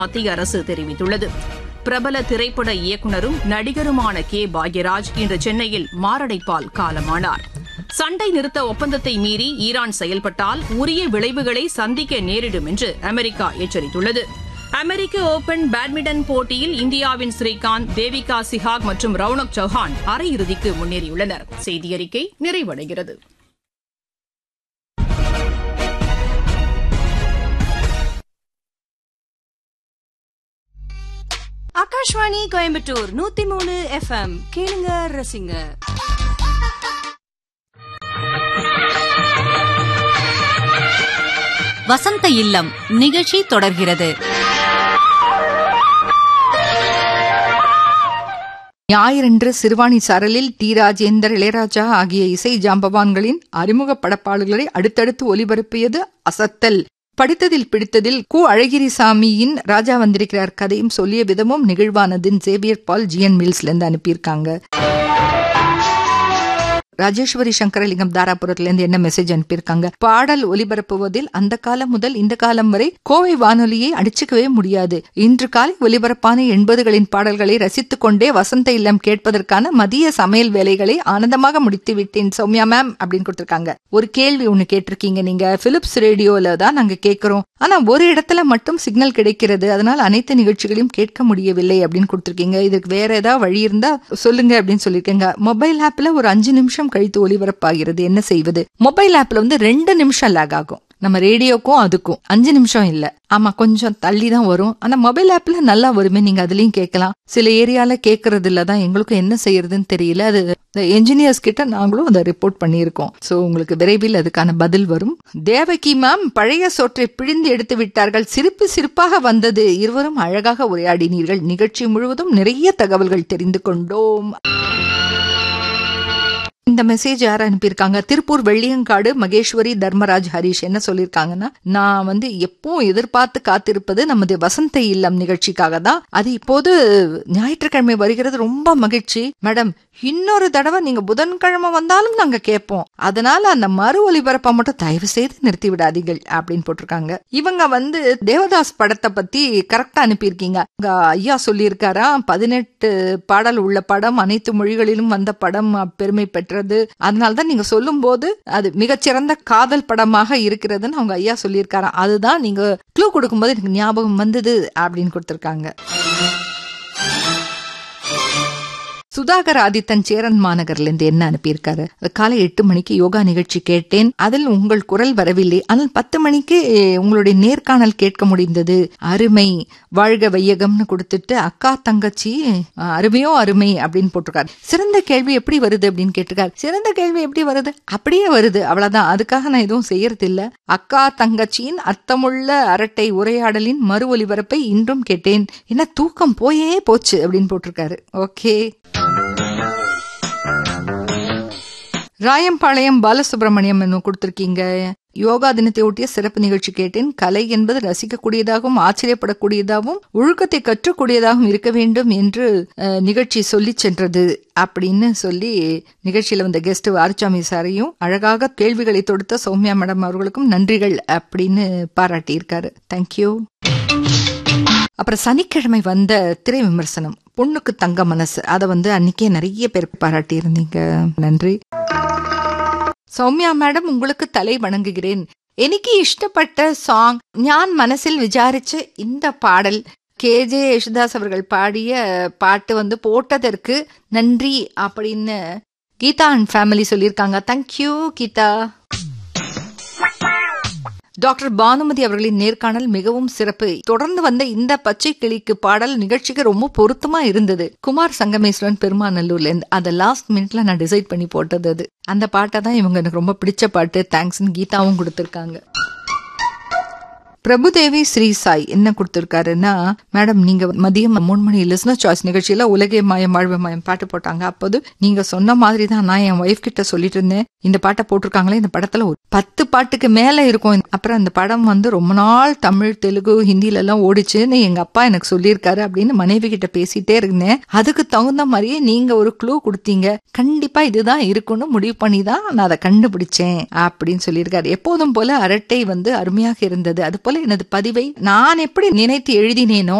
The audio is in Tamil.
மத்திய அரசு தெரிவித்துள்ளது பிரபல திரைப்பட இயக்குனரும் நடிகருமான கே பாக்யராஜ் இன்று சென்னையில் மாரடைப்பால் காலமானார் சண்டை நிறுத்த ஒப்பந்தத்தை மீறி ஈரான் செயல்பட்டால் உரிய விளைவுகளை சந்திக்க நேரிடும் என்று அமெரிக்கா எச்சரித்துள்ளது அமெரிக்க ஓபன் பேட்மிண்டன் போட்டியில் இந்தியாவின் ஸ்ரீகாந்த் தேவிகா சிஹாக் மற்றும் ரவுனக் சௌஹான் அரையிறுதிக்கு முன்னேறியுள்ளனர் செய்தியறிக்கை நிறைவடைகிறது ஆகாஷ்வாணி கோயம்புத்தூர் நூத்தி மூணு எஃப்எம் கேளுங்க ரசிங்க வசந்த இல்லம் நிகழ்ச்சி தொடர்கிறது ஞாயிறன்று சிறுவாணி சாரலில் டி ராஜேந்தர் இளையராஜா ஆகிய இசை ஜாம்பவான்களின் அறிமுக படப்பாடல்களை அடுத்தடுத்து ஒலிபரப்பியது அசத்தல் படித்ததில் பிடித்ததில் கு அழகிரிசாமியின் ராஜா வந்திருக்கிறார் கதையும் சொல்லிய விதமும் நிகழ்வானதின் சேவியர் பால் ஜிஎன் மில்ஸ்ல இருந்து அனுப்பியிருக்காங்க ராஜேஸ்வரி சங்கரலிங்கம் தாராபுரத்துல இருந்து என்ன மெசேஜ் அனுப்பியிருக்காங்க பாடல் ஒலிபரப்புவதில் அந்த காலம் முதல் இந்த காலம் வரை கோவை வானொலியை அடிச்சுக்கவே முடியாது இன்று காலை ஒலிபரப்பான எண்பதுகளின் பாடல்களை ரசித்துக் கொண்டே வசந்த இல்லம் கேட்பதற்கான மதிய சமையல் வேலைகளை ஆனந்தமாக முடித்து விட்டேன் சௌமியா மேம் அப்படின்னு கொடுத்திருக்காங்க ஒரு கேள்வி ஒண்ணு கேட்டிருக்கீங்க நீங்க பிலிப்ஸ் ரேடியோல தான் நாங்க கேட்கிறோம் ஆனா ஒரு இடத்துல மட்டும் சிக்னல் கிடைக்கிறது அதனால அனைத்து நிகழ்ச்சிகளையும் கேட்க முடியவில்லை அப்படின்னு கொடுத்திருக்கீங்க இதுக்கு வேற ஏதாவது வழி இருந்தா சொல்லுங்க அப்படின்னு சொல்லியிருக்கீங்க மொபைல் ஆப்ல ஒரு அஞ்சு நிமிஷம் கழித்து ஒளிபரப்பாகிறது என்ன செய்வது மொபைல் ஆப்ல வந்து ரெண்டு நிமிஷம் லேக் ஆகும் நம்ம ரேடியோக்கும் அதுக்கும் அஞ்சு நிமிஷம் இல்ல ஆமா கொஞ்சம் தள்ளி தான் வரும் ஆனா மொபைல் ஆப்ல நல்லா வருமே நீங்க அதுலயும் கேட்கலாம் சில ஏரியால கேட்கறது இல்லதான் எங்களுக்கும் என்ன செய்யறதுன்னு தெரியல அது என்ஜினியர்ஸ் கிட்ட நாங்களும் அதை ரிப்போர்ட் பண்ணியிருக்கோம் சோ உங்களுக்கு விரைவில் அதுக்கான பதில் வரும் தேவகி மேம் பழைய சோற்றை பிழிந்து எடுத்து விட்டார்கள் சிரிப்பு சிரிப்பாக வந்தது இருவரும் அழகாக உரையாடினீர்கள் நிகழ்ச்சி முழுவதும் நிறைய தகவல்கள் தெரிந்து கொண்டோம் இந்த மெசேஜ் யார் அனுப்பியிருக்காங்க திருப்பூர் வெள்ளியங்காடு மகேஸ்வரி தர்மராஜ் ஹரிஷ் என்ன சொல்லியிருக்காங்கன்னா நான் வந்து எப்போ எதிர்பார்த்து காத்திருப்பது நமது வசந்த இல்லம் நிகழ்ச்சிக்காக தான் அது இப்போது ஞாயிற்றுக்கிழமை வருகிறது ரொம்ப மகிழ்ச்சி மேடம் இன்னொரு தடவை நீங்க புதன்கிழமை வந்தாலும் நாங்க கேட்போம் அதனால அந்த மறு ஒலிபரப்பை மட்டும் தயவு செய்து நிறுத்தி விடாதீர்கள் அப்படின்னு போட்டிருக்காங்க இவங்க வந்து தேவதாஸ் படத்தை பத்தி கரெக்டா அனுப்பியிருக்கீங்க இங்க ஐயா சொல்லியிருக்காரா பதினெட்டு பாடல் உள்ள படம் அனைத்து மொழிகளிலும் வந்த படம் பெருமை பெற்றது அதனாலதான் நீங்க சொல்லும் போது அது மிகச்சிறந்த காதல் படமாக இருக்கிறதுன்னு அவங்க ஐயா சொல்லியிருக்காராம் அதுதான் நீங்க க்ளூ கொடுக்கும்போது எனக்கு ஞாபகம் வந்தது அப்படின்னு கொடுத்திருக்காங்க சுதாகர் ஆதித்தன் சேரன் மாநகர்ல இருந்து என்ன அனுப்பியிருக்காரு காலை எட்டு மணிக்கு யோகா நிகழ்ச்சி கேட்டேன் அதில் உங்கள் குரல் வரவில்லை ஆனால் பத்து மணிக்கு உங்களுடைய நேர்காணல் கேட்க முடிந்தது அருமை வாழ்க வையகம்னு கொடுத்துட்டு அக்கா தங்கச்சி அருமையோ அருமை அப்படின்னு போட்டிருக்காரு சிறந்த கேள்வி எப்படி வருது அப்படின்னு கேட்டிருக்காரு சிறந்த கேள்வி எப்படி வருது அப்படியே வருது அவ்வளவுதான் அதுக்காக நான் எதுவும் செய்யறது இல்ல அக்கா தங்கச்சியின் அர்த்தமுள்ள அரட்டை உரையாடலின் மறு ஒலிபரப்பை இன்றும் கேட்டேன் என்ன தூக்கம் போயே போச்சு அப்படின்னு போட்டிருக்காரு ஓகே ராயம்பாளையம் பாலசுப்ரமணியம் என்ன கொடுத்திருக்கீங்க யோகா தினத்தை ஒட்டிய சிறப்பு நிகழ்ச்சி கேட்டேன் கலை என்பது ரசிக்கக்கூடியதாகவும் ஆச்சரியப்படக்கூடியதாகவும் ஒழுக்கத்தை கற்றக்கூடியதாகவும் இருக்க வேண்டும் என்று நிகழ்ச்சி சொல்லி சென்றது அப்படின்னு சொல்லி நிகழ்ச்சியில வந்த கெஸ்ட் ஆர்ச்சாமி சாரையும் அழகாக கேள்விகளை தொடுத்த சௌமியா மேடம் அவர்களுக்கும் நன்றிகள் அப்படின்னு பாராட்டியிருக்காரு தேங்க்யூ அப்புறம் சனிக்கிழமை வந்த திரை விமர்சனம் பொண்ணுக்கு தங்க மனசு அதை வந்து அன்னைக்கே நிறைய பேர் பாராட்டி இருந்தீங்க நன்றி சௌமியா மேடம் உங்களுக்கு தலை வணங்குகிறேன் എനിക്ക് ഇഷ്ടപ്പെട്ട சாங் ഞാൻ മനസ്സിൽ വിചാരിച്ച இந்த பாடல் கே ஜே யேசுதாஸ் அவர்கள் பாடிய பாட்டு வந்து போட்டதற்கு நன்றி அப்படின்னு கீதா அண்ட் ஃபேமிலி சொல்லியிருக்காங்க தேங்க்யூ கீதா டாக்டர் பானுமதி அவர்களின் நேர்காணல் மிகவும் சிறப்பு தொடர்ந்து வந்த இந்த பச்சை கிளிக்கு பாடல் நிகழ்ச்சிக்கு ரொம்ப பொருத்தமா இருந்தது குமார் சங்கமேஸ்வரன் பெருமாநல்லூர்ல இருந்து அதை லாஸ்ட் மினிட்ல நான் டிசைட் பண்ணி போட்டது அது அந்த பாட்டை தான் இவங்க எனக்கு ரொம்ப பிடிச்ச பாட்டு தேங்க்ஸ்னு கீதாவும் கொடுத்திருக்காங்க பிரபுதேவி ஸ்ரீ சாய் என்ன கொடுத்திருக்காருன்னா மேடம் நீங்க மதியம் மூணு மணி லிஸ்னர் சாய்ஸ் நிகழ்ச்சியில உலகே மாயம் வாழ்வு மாயம் பாட்டு போட்டாங்க அப்போது நீங்க சொன்ன மாதிரி தான் நான் என் ஒய்ஃப் கிட்ட சொல்லிட்டு இருந்தேன் இந்த பாட்டை போட்டிருக்காங்களே இந்த படத்துல ஒரு பத்து பாட்டுக்கு மேல இருக்கும் அப்புறம் அந்த படம் வந்து ரொம்ப நாள் தமிழ் தெலுங்கு ஹிந்தில எல்லாம் ஓடிச்சுன்னு எங்க அப்பா எனக்கு சொல்லியிருக்காரு அப்படின்னு மனைவி கிட்ட பேசிட்டே இருந்தேன் அதுக்கு தகுந்த மாதிரியே நீங்க ஒரு க்ளூ கொடுத்தீங்க கண்டிப்பா இதுதான் இருக்கும்னு முடிவு பண்ணி தான் நான் அதை கண்டுபிடிச்சேன் அப்படின்னு சொல்லியிருக்காரு எப்போதும் போல அரட்டை வந்து அருமையாக இருந்தது அது போல போல எனது பதிவை நான் எப்படி நினைத்து எழுதினேனோ